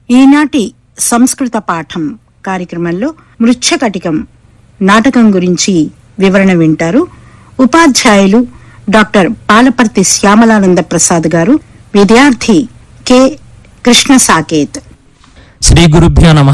ఈనాటి సంస్కృత పాఠం కార్యక్రమంలో మృచ్ఛకటికం నాటకం గురించి వివరణ వింటారు ఉపాధ్యాయులు డాక్టర్ పాలపర్తి శ్యామలానంద ప్రసాద్ గారు విద్యార్థి కె కృష్ణ సాకేత్ శ్రీ గురుభ్యో నమ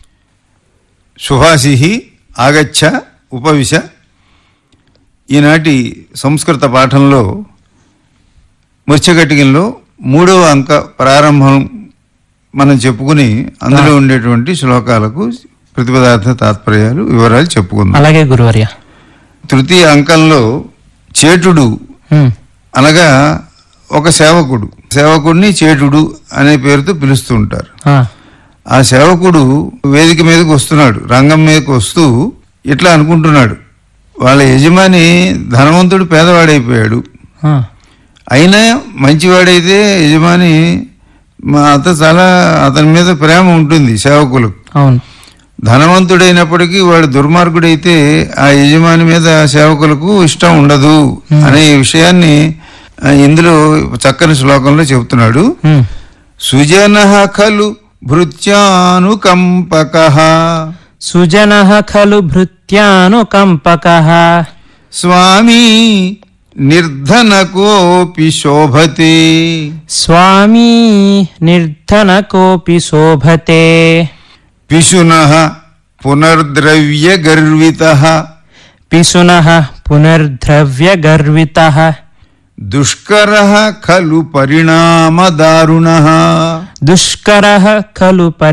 సుభాషి ఆగచ్చ ఉపవిశ ఈనాటి సంస్కృత పాఠంలో మత్స్యకటికంలో మూడవ అంక ప్రారంభం మనం చెప్పుకుని అందులో ఉండేటువంటి శ్లోకాలకు ప్రతిపదార్థ తాత్పర్యాలు వివరాలు చెప్పుకుందాం అలాగే గురువర్య తృతీయ అంకంలో చేటుడు హ్మ్. అనగా ఒక సేవకుడు సేవకుడిని చేటుడు అనే పేరుతో పిలుస్తూ ఉంటారు ఆ, ఆ సేవకుడు వేదిక మీదకి వస్తున్నాడు రంగం మీదకి వస్తూ ఇట్లా అనుకుంటున్నాడు వాళ్ళ యజమాని ధనవంతుడు పేదవాడైపోయాడు ఆ, అయినా మంచివాడైతే యజమాని మా అత చాలా అతని మీద ప్రేమ ఉంటుంది సేవకులకు అవును ధనవంతుడైనప్పటికీ వాడు దుర్మార్గుడైతే ఆ యజమాని మీద సేవకులకు ఇష్టం ఉండదు అనే విషయాన్ని ఆ, ఇందులో చక్కని శ్లోకంలో చెబుతున్నాడు హ్మ్. సుజన ఖలు భృత్యానుకంపక సుజన ఖలు భృత్యానుకంపక స్వామి నిర్ధన కోపి శోభతే స్వామీ నిర్ధన కోపి శోభతే పిశున పునర్ద్రవ్య గర్విత పిశున పునర్ద్రవ్య గర్విత దుష్కర ఖలు పరిణామ దారుణ దుష్కర ఖలు